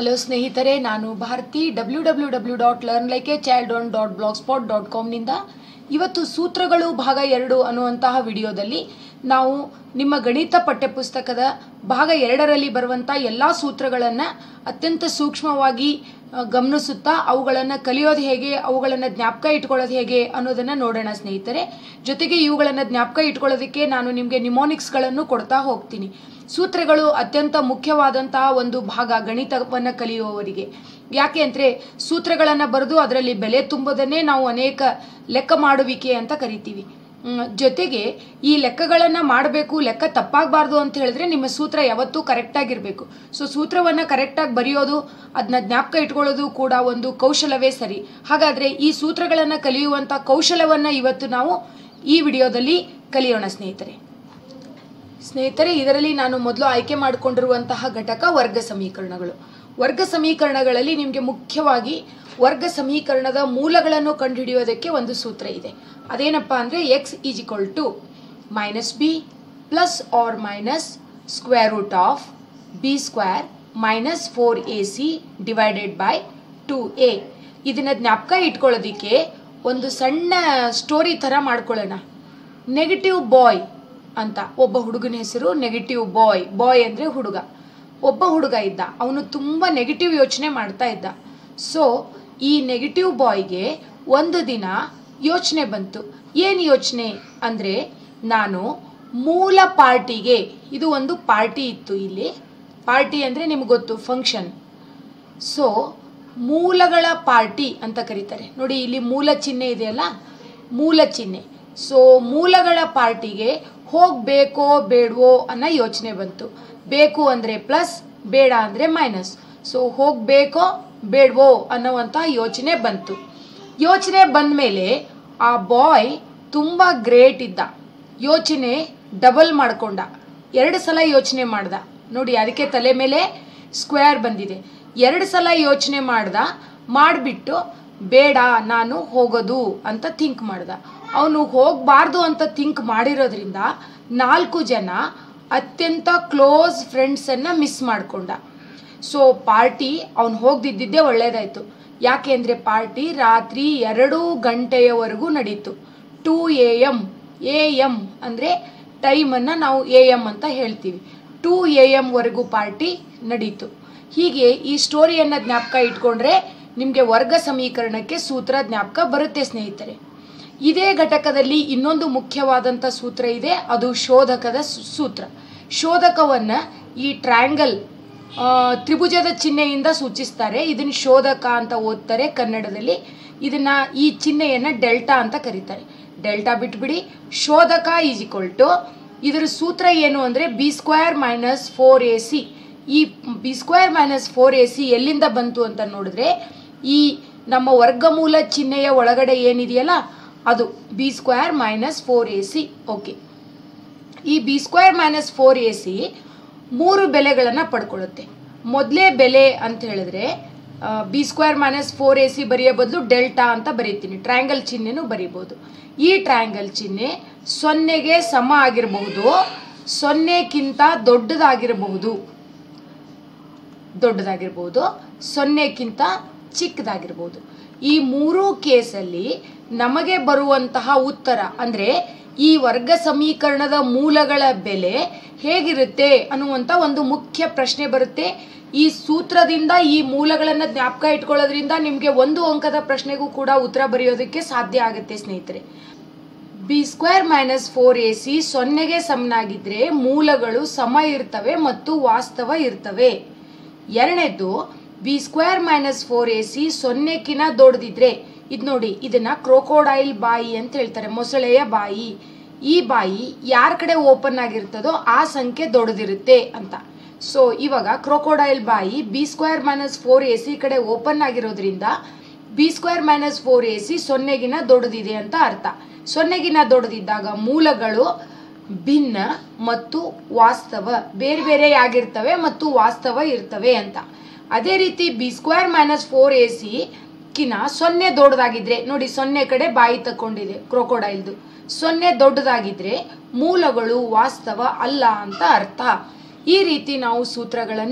hello ಸ್ನೇಹಿತರೆ ನಾನು Bharathi W W W dot learn like a child one dot blogspot dot ಕಾಮ್ನಿಂದ ಇವತ್ತು ಸೂತ್ರಗಳು ಭಾಗ ಎರಡು ಅನ್ನುವಂತಹ ವಿಡಿಯೋದಲ್ಲಿ ನಾವು ನಿಮ್ಮ ಗಣಿತ ಪಠ್ಯಪುಸ್ತಕದ ಭಾಗ ಎರಡರಲ್ಲಿ ಬರುವಂಥ ಎಲ್ಲ ಸೂತ್ರಗಳನ್ನು ಅತ್ಯಂತ ಸೂಕ್ಷ್ಮವಾಗಿ ಆ, ಗಮನಿಸುತ್ತಾ ಅವುಗಳನ್ನು ಕಲಿಯೋದು ಹೇಗೆ ಅವುಗಳನ್ನು ಜ್ಞಾಪಕ ಇಟ್ಕೊಳ್ಳೋದು ಹೇಗೆ ಅನ್ನೋದನ್ನು ನೋಡೋಣ ಸ್ನೇಹಿತರೆ ಜೊತೆಗೆ ಇವುಗಳನ್ನು ಜ್ಞಾಪಕ ಇಟ್ಕೊಳ್ಳೋದಕ್ಕೆ ನಾನು ನಿಮಗೆ ನಿಮೋನಿಕ್ಸ್ಗಳನ್ನು ಕೊಡ್ತಾ ಹೋಗ್ತೀನಿ ಸೂತ್ರಗಳು ಅತ್ಯಂತ ಮುಖ್ಯವಾದಂತಹ ಒಂದು ಭಾಗ ಗಣಿತವನ್ನು ಕಲಿಯುವವರಿಗೆ ಯಾಕೆ ಅಂದರೆ ಸೂತ್ರಗಳನ್ನು ಬರೆದು ಅದರಲ್ಲಿ ಬೆಲೆ ತುಂಬೋದನ್ನೇ ನಾವು ಅನೇಕ ಲೆಕ್ಕ ಮಾಡುವಿಕೆ ಅಂತ ಕರಿತೀವಿ ಮ್, ಜೊತೆಗೆ ಈ ಲೆಕ್ಕಗಳನ್ನು ಮಾಡಬೇಕು ಲೆಕ್ಕ ತಪ್ಪಾಗಬಾರ್ದು ಅಂತ ಹೇಳಿದ್ರೆ ನಿಮ್ಮ ಸೂತ್ರ ಯಾವತ್ತೂ ಕರೆಕ್ಟಾಗಿರಬೇಕು ಸೊ ಸೂತ್ರವನ್ನು ಕರೆಕ್ಟಾಗಿ ಬರೆಯೋದು ಅದನ್ನ ಜ್ಞಾಪಕ ಇಟ್ಕೊಳ್ಳೋದು ಕೂಡ ಒಂದು ಕೌಶಲವೇ ಸರಿ ಹಾಗಾದರೆ ಈ ಸೂತ್ರಗಳನ್ನು ಕಲಿಯುವಂಥ ಕೌಶಲವನ್ನು ಇವತ್ತು ನಾವು ಈ ವಿಡಿಯೋದಲ್ಲಿ ಕಲಿಯೋಣ ಸ್ನೇಹಿತರೆ ಸ್ನೇಹಿತರೆ ಇದರಲ್ಲಿ ನಾನು ಮೊದಲು ಆಯ್ಕೆ ಮಾಡಿಕೊಂಡಿರುವಂತಹ ಘಟಕ ವರ್ಗ ಸಮೀಕರಣಗಳು ವರ್ಗ ಸಮೀಕರಣಗಳಲ್ಲಿ ನಿಮಗೆ ಮುಖ್ಯವಾಗಿ ವರ್ಗ ಸಮೀಕರಣದ ಮೂಲಗಳನ್ನು ಕಂಡುಹಿಡಿಯೋದಕ್ಕೆ ಒಂದು ಸೂತ್ರ ಇದೆ ಅದೇನಪ್ಪ ಅಂದರೆ x is equal to minus b plus or minus square root of b square minus four a c divided by two a ಇದನ್ನ ಜ್ಞಾಪಕ ಇಟ್ಕೊಳ್ಳೋದಿಕ್ಕೆ ಒಂದು ಸಣ್ಣ ಸ್ಟೋರಿ ಥರ ಮಾಡ್ಕೊಳ್ಳೋಣ ನೆಗೆಟಿವ್ ಬಾಯ್ ಅಂತ ಒಬ್ಬ ಹುಡುಗನ ಹೆಸರು ನೆಗೆಟಿವ್ ಬಾಯ್ ಬಾಯ್ ಅಂದರೆ ಹುಡುಗ ಒಬ್ಬ ಹುಡುಗ ಇದ್ದ ಅವನು ತುಂಬ ನೆಗೆಟಿವ್ ಯೋಚನೆ ಮಾಡ್ತಾ ಇದ್ದ ಸೊ ಈ ನೆಗೆಟಿವ್ ಬಾಯ್ಗೆ ಒಂದು ದಿನ ಯೋಚನೆ ಬಂತು ಏನು ಯೋಚನೆ ಅಂದರೆ ನಾನು ಮೂಲ ಪಾರ್ಟಿಗೆ ಇದು ಒಂದು ಪಾರ್ಟಿ ಇತ್ತು ಇಲ್ಲಿ ಪಾರ್ಟಿ ಅಂದರೆ ನಿಮ್ಗೆ ಗೊತ್ತು ಫಂಕ್ಷನ್ ಸೊ ಮೂಲಗಳ ಪಾರ್ಟಿ ಅಂತ ಕರೀತಾರೆ ನೋಡಿ ಇಲ್ಲಿ ಮೂಲ ಚಿಹ್ನೆ ಇದೆಯಲ್ಲ ಮೂಲ ಚಿಹ್ನೆ ಸೊ ಮೂಲಗಳ ಪಾರ್ಟಿಗೆ ಹೋಗಬೇಕೋ ಬೇಡವೋ ಅನ್ನೋ ಯೋಚನೆ ಬಂತು ಬೇಕು ಅಂದರೆ ಪ್ಲಸ್ ಬೇಡ ಅಂದರೆ ಮೈನಸ್ ಸೊ ಹೋಗಬೇಕೋ ಬೇಡವೋ ಅನ್ನೋವಂಥ ಯೋಚನೆ ಬಂತು ಯೋಚನೆ ಬಂದ ಮೇಲೆ ಆ ಬಾಯ್ ತುಂಬ ಗ್ರೇಟ್ ಇದ್ದ ಯೋಚನೆ ಡಬಲ್ ಮಾಡ್ಕೊಂಡ ಎರಡು ಸಲ ಯೋಚನೆ ಮಾಡ್ದ ನೋಡಿ ಅದಕ್ಕೆ ತಲೆ ಮೇಲೆ ಸ್ಕ್ವೇರ್ ಬಂದಿದೆ ಎರಡು ಸಲ ಯೋಚನೆ ಮಾಡ್ದ ಮಾಡಿಬಿಟ್ಟು ಬೇಡ ನಾನು ಹೋಗೋದು ಅಂತ ಥಿಂಕ್ ಮಾಡ್ದ ಅವನು ಹೋಗಬಾರ್ದು ಅಂತ ಥಿಂಕ್ ಮಾಡಿರೋದ್ರಿಂದ ನಾಲ್ಕು ಜನ ಅತ್ಯಂತ ಕ್ಲೋಸ್ ಫ್ರೆಂಡ್ಸನ್ನು ಮಿಸ್ ಮಾಡ್ಕೊಂಡ ಸೊ ಪಾರ್ಟಿ ಅವ್ನು ಹೋಗದಿದ್ದಿದ್ದೇ ಒಳ್ಳೇದಾಯಿತು ಯಾಕೆ ಅಂದರೆ ಪಾರ್ಟಿ ರಾತ್ರಿ ಎರಡು ಗಂಟೆಯವರೆಗೂ ನಡೀತು two A M A M ಅಂದರೆ ಟೈಮನ್ನು ನಾವು ಎ ಎಮ್ ಅಂತ ಹೇಳ್ತೀವಿ ಟೂ ಎ ಎಮ್ವರೆಗೂ ಪಾರ್ಟಿ ನಡೀತು ಹೀಗೆ ಈ ಸ್ಟೋರಿಯನ್ನು ಜ್ಞಾಪಕ ಇಟ್ಕೊಂಡ್ರೆ ನಿಮಗೆ ವರ್ಗ ಸಮೀಕರಣಕ್ಕೆ ಸೂತ್ರ ಜ್ಞಾಪಕ ಬರುತ್ತೆ ಸ್ನೇಹಿತರೆ ಇದೇ ಘಟಕದಲ್ಲಿ ಇನ್ನೊಂದು ಮುಖ್ಯವಾದಂಥ ಸೂತ್ರ ಇದೆ ಅದು ಶೋಧಕದ ಸು- ಸೂತ್ರ ಶೋಧಕವನ್ನು ಈ ಟ್ರ್ಯಾಂಗಲ್ ಆ, ತ್ರಿಭುಜದ ಚಿಹ್ನೆಯಿಂದ ಸೂಚಿಸ್ತಾರೆ ಇದನ್ನು ಶೋಧಕ ಅಂತ ಓದ್ತಾರೆ ಕನ್ನಡದಲ್ಲಿ ಇದನ್ನ ಈ ಚಿಹ್ನೆಯನ್ನು ಡೆಲ್ಟಾ ಅಂತ ಕರೀತಾರೆ ಡೆಲ್ಟಾ ಬಿಟ್ಬಿಡಿ ಶೋಧಕ ಈಸ್ ಈಕ್ವಲ್ ಟು ಇದರ ಸೂತ್ರ ಏನು ಅಂದರೆ b square minus four a c ಈ b square minus four a c ಎಲ್ಲಿಂದ ಬಂತು ಅಂತ ನೋಡಿದ್ರೆ ಈ ನಮ್ಮ ವರ್ಗಮೂಲ ಚಿಹ್ನೆಯ ಒಳಗಡೆ ಏನಿದೆಯಲ್ಲ ಅದು b square minus four a c okay ಈ b square minus four a c ಮೂರು ಬೆಲೆಗಳನ್ನು ಪಡ್ಕೊಳ್ಳುತ್ತೆ ಮೊದಲೇ ಬೆಲೆ ಅಂತ ಹೇಳಿದ್ರೆ b square minus four a c ಬರೆಯೋ ಬದಲು ಡೆಲ್ಟಾ ಅಂತ ಬರೀತೀನಿ ಟ್ರಯಾಂಗಲ್ ಚಿಹ್ನೆನೂ ಬರೀಬೋದು ಈ ಟ್ರಯಾಂಗಲ್ ಚಿಹ್ನೆ ಸೊನ್ನೆಗೆ ಸಮ ಆಗಿರಬಹುದು ಸೊನ್ನೆಕ್ಕಿಂತ ದೊಡ್ಡದಾಗಿರಬಹುದು ದೊಡ್ಡದಾಗಿರ್ಬೋದು ಸೊನ್ನೆಕ್ಕಿಂತ ಚಿಕ್ಕದಾಗಿರ್ಬೋದು ಈ ಮೂರೂ ಕೇಸಲ್ಲಿ ನಮಗೆ ಬರುವಂತಹ ಉತ್ತರ ಅಂದರೆ ಈ ವರ್ಗ ಸಮೀಕರಣದ ಮೂಲಗಳ ಬೆಲೆ ಹೇಗಿರುತ್ತೆ ಅನ್ನುವಂಥ ಒಂದು ಮುಖ್ಯ ಪ್ರಶ್ನೆ ಬರುತ್ತೆ ಈ ಸೂತ್ರದಿಂದ ಈ ಮೂಲಗಳನ್ನು ಜ್ಞಾಪಕ ಇಟ್ಕೊಳ್ಳೋದ್ರಿಂದ ನಿಮಗೆ ಒಂದು ಅಂಕದ ಪ್ರಶ್ನೆಗೂ ಕೂಡ ಉತ್ತರ ಬರೆಯೋದಕ್ಕೆ ಸಾಧ್ಯ ಆಗುತ್ತೆ ಸ್ನೇಹಿತರೆ b square minus four a c ಸೊನ್ನೆಗೆ ಸಮನಾಗಿದ್ದರೆ ಮೂಲಗಳು ಸಮ ಇರ್ತವೆ ಮತ್ತು ವಾಸ್ತವ ಇರ್ತವೆ ಎರಡನೇದು b square minus four a c ಸೊನ್ನೆಕಿನ ದೊಡ್ಡದಿದ್ರೆ ಇದು ನೋಡಿ ಇದನ್ನ ಕ್ರೋಕೋಡೈಲ್ ಬಾಯಿ ಅಂತ ಹೇಳ್ತಾರೆ ಮೊಸಳೆಯ ಬಾಯಿ ಈ ಬಾಯಿ ಯಾರ ಕಡೆ ಓಪನ್ ಆಗಿರ್ತದೋ ಆ ಸಂಖ್ಯೆ ದೊಡ್ಡದಿರುತ್ತೆ ಅಂತ ಸೊ ಇವಾಗ ಕ್ರೋಕೋಡೈಲ್ ಬಾಯಿ b square minus four a c ಕಡೆ ಓಪನ್ ಆಗಿರೋದ್ರಿಂದ b square minus four a c ಸೊನ್ನೆಗಿನ ದೊಡ್ಡದಿದೆ ಅಂತ ಅರ್ಥ ಸೊನ್ನೆಗಿನ ದೊಡ್ಡದಿದ್ದಾಗ ಮೂಲಗಳು ಭಿನ್ನ ಮತ್ತು ವಾಸ್ತವ ಬೇರೆ ಬೇರೆ ಆಗಿರ್ತವೆ ಮತ್ತು ವಾಸ್ತವ ಇರ್ತವೆ ಅಂತ ಅದೇ ರೀತಿ b square minus four a c ಕಿನ ಸೊನ್ನೆ ದೊಡ್ಡದಾಗಿದ್ರೆ ನೋಡಿ ಸೊನ್ನೆ ಕಡೆ ಬಾಯಿ ತಕೊಂಡಿದೆ ಕ್ರೋಕೋಡೈಲ್ದು ಸೊನ್ನೆ ದೊಡ್ಡದಾಗಿದ್ರೆ ಮೂಲಗಳು ವಾಸ್ತವ ಅಲ್ಲ ಅಂತ ಅರ್ಥ ಈ ರೀತಿ ನಾವು ಸೂತ್ರಗಳನ್ನು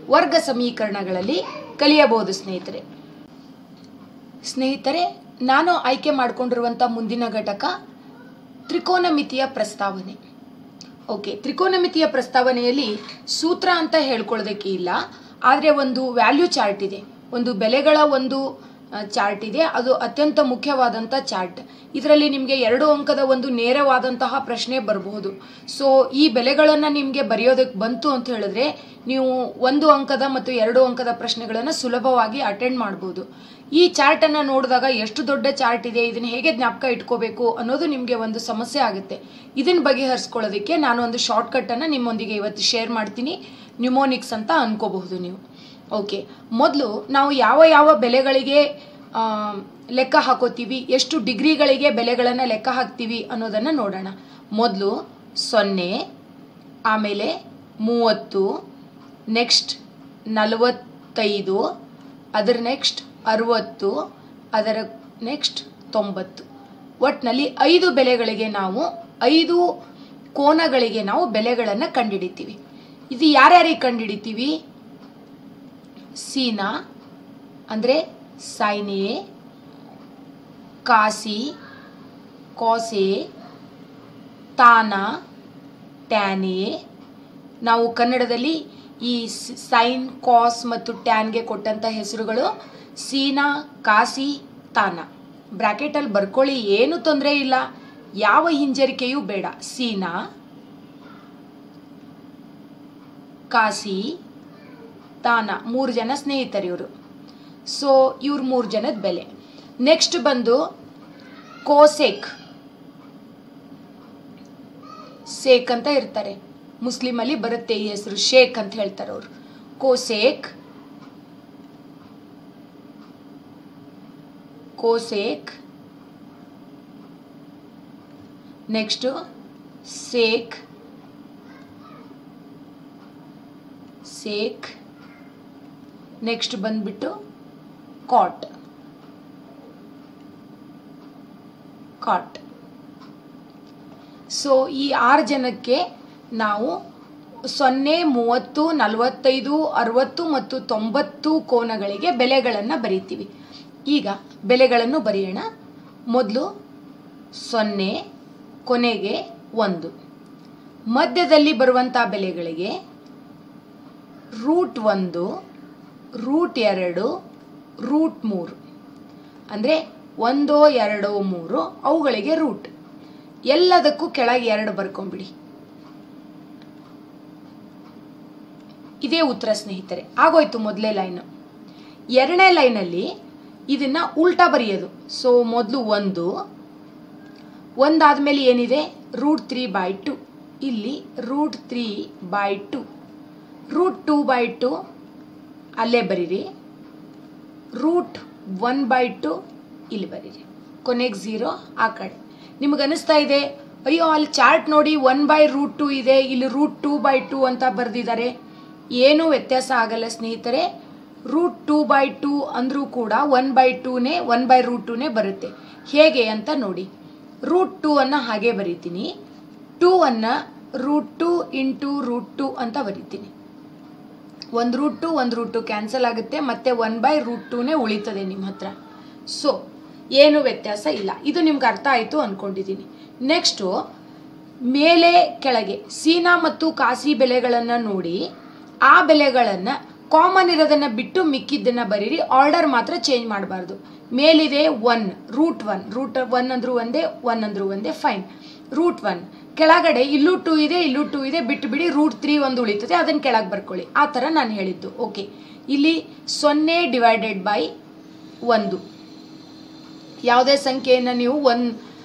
ವರ್ಗ ಸಮೀಕರಣಗಳಲ್ಲಿ ಕಲಿಯಬಹುದು ಸ್ನೇಹಿತರೆ ಸ್ನೇಹಿತರೆ ನಾನು ಆಯ್ಕೆ ಮಾಡಿಕೊಂಡಿರುವಂಥ ಮುಂದಿನ ಘಟಕ ತ್ರಿಕೋನಮಿತಿಯ ಪ್ರಸ್ತಾವನೆ ಓಕೆ ತ್ರಿಕೋನಮಿತಿಯ ಪ್ರಸ್ತಾವನೆಯಲ್ಲಿ ಸೂತ್ರ ಅಂತ ಹೇಳ್ಕೊಳ್ಳೋದಕ್ಕೆ ಇಲ್ಲ ಆದರೆ ಒಂದು ವ್ಯಾಲ್ಯೂ ಚಾರ್ಟ್ ಇದೆ ಒಂದು ಬೆಲೆಗಳ ಒಂದು ಚಾರ್ಟ್ ಇದೆ ಅದು ಅತ್ಯಂತ ಮುಖ್ಯವಾದಂಥ ಚಾರ್ಟ್ ಇದರಲ್ಲಿ ನಿಮಗೆ ಎರಡು ಅಂಕದ ಒಂದು ನೇರವಾದಂತಹ ಪ್ರಶ್ನೆ ಬರಬಹುದು ಸೊ ಈ ಬೆಲೆಗಳನ್ನು ನಿಮಗೆ ಬರೆಯೋದಕ್ಕೆ ಬಂತು ಅಂತ ಹೇಳಿದ್ರೆ ನೀವು ಒಂದು ಅಂಕದ ಮತ್ತು ಎರಡು ಅಂಕದ ಪ್ರಶ್ನೆಗಳನ್ನು ಸುಲಭವಾಗಿ ಅಟೆಂಡ್ ಮಾಡ್ಬೋದು ಈ ಚಾರ್ಟನ್ನು ನೋಡಿದಾಗ ಎಷ್ಟು ದೊಡ್ಡ ಚಾರ್ಟ್ ಇದೆ ಇದನ್ನು ಹೇಗೆ ಜ್ಞಾಪಕ ಇಟ್ಕೋಬೇಕು ಅನ್ನೋದು ನಿಮಗೆ ಒಂದು ಸಮಸ್ಯೆ ಆಗುತ್ತೆ ಇದನ್ನು ಬಗೆಹರಿಸ್ಕೊಳ್ಳೋದಕ್ಕೆ ನಾನು ಒಂದು ಶಾರ್ಟ್ಕಟ್ಟನ್ನು ನಿಮ್ಮೊಂದಿಗೆ ಇವತ್ತು ಶೇರ್ ಮಾಡ್ತೀನಿ ನ್ಯೂಮೋನಿಕ್ಸ್ ಅಂತ ಅನ್ಕೋಬಹುದು ನೀವು ಓಕೆ ಮೊದಲು ನಾವು ಯಾವ ಯಾವ ಬೆಲೆಗಳಿಗೆ ಆ, ಲೆಕ್ಕ ಹಾಕೋತೀವಿ ಎಷ್ಟು ಡಿಗ್ರಿಗಳಿಗೆ ಬೆಲೆಗಳನ್ನು ಲೆಕ್ಕ ಹಾಕ್ತೀವಿ ಅನ್ನೋದನ್ನು ನೋಡೋಣ ಮೊದಲು ಸೊನ್ನೆ ಆಮೇಲೆ ಮೂವತ್ತು ನೆಕ್ಸ್ಟ್ ನಲವತ್ತೈದು ಅದರ ನೆಕ್ಸ್ಟ್ ಅರುವತ್ತು ಅದರ ನೆಕ್ಸ್ಟ್ ತೊಂಬತ್ತು ಒಟ್ಟಿನಲ್ಲಿ ಐದು ಬೆಲೆಗಳಿಗೆ ನಾವು ಐದು ಕೋನಗಳಿಗೆ ನಾವು ಬೆಲೆಗಳನ್ನು ಕಂಡುಹಿಡಿತೀವಿ ಇದು ಯಾರ್ಯಾರಿಗೆ ಕಂಡುಹಿಡಿತೀವಿ ಸೀನಾ ಅಂದರೆ ಸೈನೆ ಕಾಸಿ ಕೋಸೆ ತಾನ ಟ್ಯಾನೆ ನಾವು ಕನ್ನಡದಲ್ಲಿ ಈ ಸ್- ಸೈನ್ ಕಾಸ್ ಮತ್ತು ಟ್ಯಾನ್ಗೆ ಕೊಟ್ಟಂಥ ಹೆಸರುಗಳು ಸೀನಾ ಕಾಸಿ ತಾನ ಬ್ರ್ಯಾಕೆಟಲ್ಲಿ ಬರ್ಕೊಳ್ಳಿ ಏನು ತೊಂದರೆ ಇಲ್ಲ ಯಾವ ಹಿಂಜರಿಕೆಯೂ ಬೇಡ ಸೀನಾ ಕಾಸಿ ತಾನ ಮೂರು ಜನ ಸ್ನೇಹಿತರು ಇವರು ಸೊ ಇವ್ರ ಮೂರು ಜನದ ಬೆಲೆ ನೆಕ್ಸ್ಟ್ ಬಂದು ಕೋಸೆಕ್ ಸೇಕ್ ಅಂತ ಇರ್ತಾರೆ ಮುಸ್ಲಿಮಲ್ಲಿ ಬರುತ್ತೆ ಈ ಹೆಸರು ಶೇಕ್ ಅಂತ ಹೇಳ್ತಾರೆ ಅವರು cosec cosec next sec sec next ಬಂದ್ಬಿಟ್ಟು ಕಾಟ್ ಕಾಟ್ ಸೊ ಈ ಆರು ಜನಕ್ಕೆ ನಾವು ಸೊನ್ನೆ ಮೂವತ್ತು ನಲವತ್ತೈದು ಅರವತ್ತು ಮತ್ತು ತೊಂಬತ್ತು ಕೋನಗಳಿಗೆ ಬೆಲೆಗಳನ್ನು ಬರೀತೀವಿ ಈಗ ಬೆಲೆಗಳನ್ನು ಬರೆಯೋಣ ಮೊದಲು ಸೊನ್ನೆ ಕೊನೆಗೆ ಒಂದು ಮಧ್ಯದಲ್ಲಿ ಬರುವಂಥ ಬೆಲೆಗಳಿಗೆ ರೂಟ್ ಒಂದು ರೂಟ್ ಎರಡು ರೂಟ್ ಮೂರು ಅಂದರೆ ಒಂದೋ ಎರಡೋ ಮೂರು ಅವುಗಳಿಗೆ ರೂಟ್ ಎಲ್ಲದಕ್ಕೂ ಕೆಳಗೆ ಎರಡು ಬರ್ಕೊಂಬಿಡಿ ಇದೇ ಉತ್ತರ ಸ್ನೇಹಿತರೆ ಆಗೋಯ್ತು ಮೊದಲೇ ಲೈನು ಎರಡನೇ ಲೈನಲ್ಲಿ ಇದನ್ನ ಉಲ್ಟಾ ಬರೆಯೋದು ಸೊ ಮೊದಲು ಒಂದು ಒಂದಾದ್ಮೇಲೆ ಏನಿದೆ ರೂಟ್ ತ್ರೀ ಬೈ ಟು ಇಲ್ಲಿ root three by two root two by two ಅಲ್ಲೇ ಬರೀರಿ ರೂಟ್ ಒನ್ ಬೈ ಟು ಇಲ್ಲಿ ಬರೀರಿ ಕೊನೆಗೆ ಝೀರೋ ಆ ಕಡೆ ನಿಮ್ಗೆ ಅನಿಸ್ತಾ ಇದೆ ಅಯ್ಯೋ ಅಲ್ಲಿ ಚಾರ್ಟ್ ನೋಡಿ ಒನ್ ಬೈ ರೂಟ್ ಟು ಇದೆ ಇಲ್ಲಿ ರೂಟ್ ಟೂ ಬೈ ಟು ಅಂತ ಬರೆದಿದ್ದಾರೆ ಏನೂ ವ್ಯತ್ಯಾಸ ಆಗಲ್ಲ ಸ್ನೇಹಿತರೆ ರೂಟ್ ಟೂ ಬೈ ಟೂ ಅಂದರೂ ಕೂಡ ಒನ್ ಬೈ ಟೂನೇ ಒನ್ ಬೈ ರೂಟ್ ಟೂನೇ ಬರುತ್ತೆ ಹೇಗೆ ಅಂತ ನೋಡಿ ರೂಟ್ ಟೂ ಅನ್ನು ಹಾಗೆ ಬರೀತೀನಿ ಟೂ ಅನ್ನು root two into root two ಅಂತ ಬರೀತೀನಿ ಒಂದು ರೂಟ್ ಟು ಒಂದು ರೂಟ್ ಟು ಕ್ಯಾನ್ಸಲ್ ಆಗುತ್ತೆ ಮತ್ತೆ ಒನ್ ಬೈ ರೂಟ್ ಟೂನೇ ಉಳಿತದೆ ನಿಮ್ಮ ಹತ್ರ ಸೊ ಏನು ವ್ಯತ್ಯಾಸ ಇಲ್ಲ ಇದು ನಿಮ್ಗೆ ಅರ್ಥ ಆಯಿತು ಅಂದ್ಕೊಂಡಿದ್ದೀನಿ ನೆಕ್ಸ್ಟು ಮೇಲೆ ಕೆಳಗೆ ಸೀನಾ ಮತ್ತು ಕಾಸಿ ಬೆಲೆಗಳನ್ನು ನೋಡಿ ಆ ಬೆಲೆಗಳನ್ನು ಕಾಮನ್ ಇರೋದನ್ನು ಬಿಟ್ಟು ಮಿಕ್ಕಿದ್ದನ್ನು ಬರೀರಿ ಆರ್ಡರ್ ಮಾತ್ರ ಚೇಂಜ್ ಮಾಡಬಾರ್ದು ಮೇಲಿದೆ one root one root one ಅಂದ್ರೂ ಒಂದೇ ಒನ್ ಅಂದ್ರೂ ಒಂದೇ ಫೈನ್ ರೂಟ್ ಒನ್ ಕೆಳಗಡೆ ಇಲ್ಲೂ ಟೂ ಇದೆ ಇಲ್ಲೂ ಟೂ ಇದೆ ಬಿಟ್ಟು ಬಿಡಿ ರೂಟ್ ತ್ರೀ ಒಂದು ಉಳಿತದೆ ಅದನ್ನು ಕೆಳಗೆ ಬರ್ಕೊಳ್ಳಿ ಆ ಥರ ನಾನು ಹೇಳಿದ್ದು ಓಕೆ ಇಲ್ಲಿ ಸೊನ್ನೆ ಡಿವೈಡೆಡ್ ಬೈ ಒಂದು ಯಾವುದೇ ಸಂಖ್ಯೆಯನ್ನು ನೀವು ಒನ್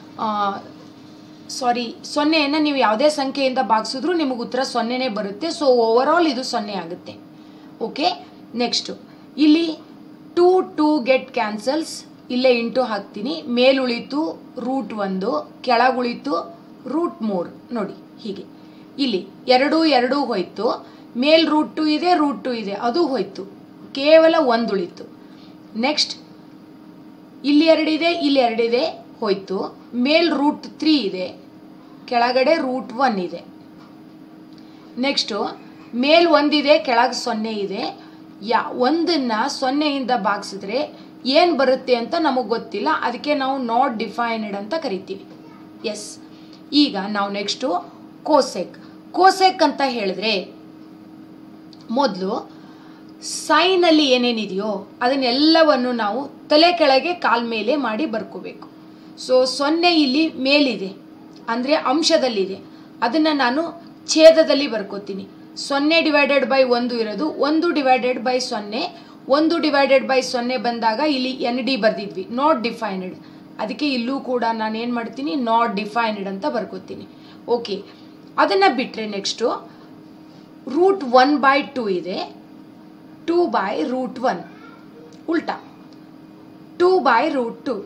ಸಾರಿ ಸೊನ್ನೆಯನ್ನು ನೀವು ಯಾವುದೇ ಸಂಖ್ಯೆಯಿಂದ ಭಾಗಿಸಿದ್ರು ನಿಮಗೆ ಉತ್ತರ ಸೊನ್ನೆನೇ ಬರುತ್ತೆ ಸೊ ಓವರ್ ಆಲ್ ಇದು ಸೊನ್ನೆ ಆಗುತ್ತೆ ಓಕೆ ನೆಕ್ಸ್ಟು ಇಲ್ಲಿ ಟೂ ಟೂ ಗೆಟ್ ಕ್ಯಾನ್ಸಲ್ಸ್ ಇಲ್ಲೇ ಇಂಟು ಹಾಕ್ತೀನಿ ಮೇಲುಳಿತು ರೂಟ್ ಒಂದು ಕೆಳಗುಳಿತು ರೂಟ್ ಮೂರು ನೋಡಿ ಹೀಗೆ ಇಲ್ಲಿ ಎರಡು ಎರಡು ಹೋಯ್ತು ಮೇಲ್ ರೂಟ್ ಟು ಇದೆ ರೂಟ್ ಟು ಇದೆ ಅದು ಹೋಯ್ತು ಕೇವಲ ಒಂದು ಉಳಿತು ನೆಕ್ಸ್ಟ್ ಇಲ್ಲಿ ಎರಡಿದೆ ಇಲ್ಲಿ ಎರಡಿದೆ ಹೋಯ್ತು ಮೇಲ್ ರೂಟ್ ತ್ರೀ ಇದೆ ಕೆಳಗಡೆ ರೂಟ್ ಒನ್ ಇದೆ ನೆಕ್ಸ್ಟು ಮೇಲ್ ಒಂದಿದೆ ಕೆಳಗೆ ಸೊನ್ನೆ ಇದೆ ಯಾ ಒಂದನ್ನು ಸೊನ್ನೆಯಿಂದ ಭಾಗಿಸಿದ್ರೆ ಏನು ಬರುತ್ತೆ ಅಂತ ನಮಗೆ ಗೊತ್ತಿಲ್ಲ ಅದಕ್ಕೆ ನಾವು ನಾಟ್ ಡಿಫೈನ್ಡ್ ಅಂತ ಕರಿತೀವಿ ಎಸ್ ಈಗ ನಾವು ನೆಕ್ಸ್ಟು ಕೋಸೆಕ್ ಕೋಸೆಕ್ ಅಂತ ಹೇಳಿದ್ರೆ ಮೊದಲು ಸೈನಲ್ಲಿ ಏನೇನಿದೆಯೋ ಅದನ್ನೆಲ್ಲವನ್ನು ನಾವು ತಲೆ ಕೆಳಗೆ ಕಾಲ್ ಮೇಲೆ ಮಾಡಿ ಬರ್ಕೋಬೇಕು ಸೊ ಸೊನ್ನೆ ಇಲ್ಲಿ ಮೇಲಿದೆ ಅಂದರೆ ಅಂಶದಲ್ಲಿದೆ ಅದನ್ನು ನಾನು ಛೇದದಲ್ಲಿ ಬರ್ಕೋತೀನಿ ಸೊನ್ನೆ ಡಿವೈಡೆಡ್ ಬೈ ಒಂದು ಇರೋದು ಒಂದು ಡಿವೈಡೆಡ್ ಬೈ ಸೊನ್ನೆ ಒಂದು ಡಿವೈಡೆಡ್ ಬೈ ಸೊನ್ನೆ ಬಂದಾಗ ಇಲ್ಲಿ ಎನ್ ಡಿ ಬರ್ದಿದ್ವಿ ನಾಟ್ ಡಿಫೈನ್ಡ್ ಅದಕ್ಕೆ ಇಲ್ಲೂ ಕೂಡ ನಾನು ಏನು ಮಾಡ್ತೀನಿ ನಾಟ್ ಡಿಫೈನ್ಡ್ ಅಂತ ಬರ್ಕೋತೀನಿ ಓಕೆ ಅದನ್ನು ಬಿಟ್ಟರೆ next root one by two ಇದೆ ಟೂ ಬೈ ರೂಟ್ ಒನ್ ಉಲ್ಟಾ two by root two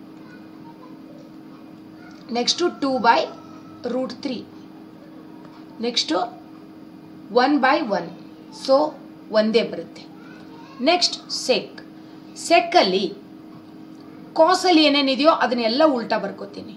next two by root three next one by one so ಒಂದೇ ಬರುತ್ತೆ ನೆಕ್ಸ್ಟ್ ಸೆಕ್ ಸೆಕ್ಕಲ್ಲಿ ಕಾಸಲ್ಲಿ ಏನೇನಿದೆಯೋ ಅದನ್ನೆಲ್ಲ ಉಲ್ಟಾ ಬರ್ಕೋತೀನಿ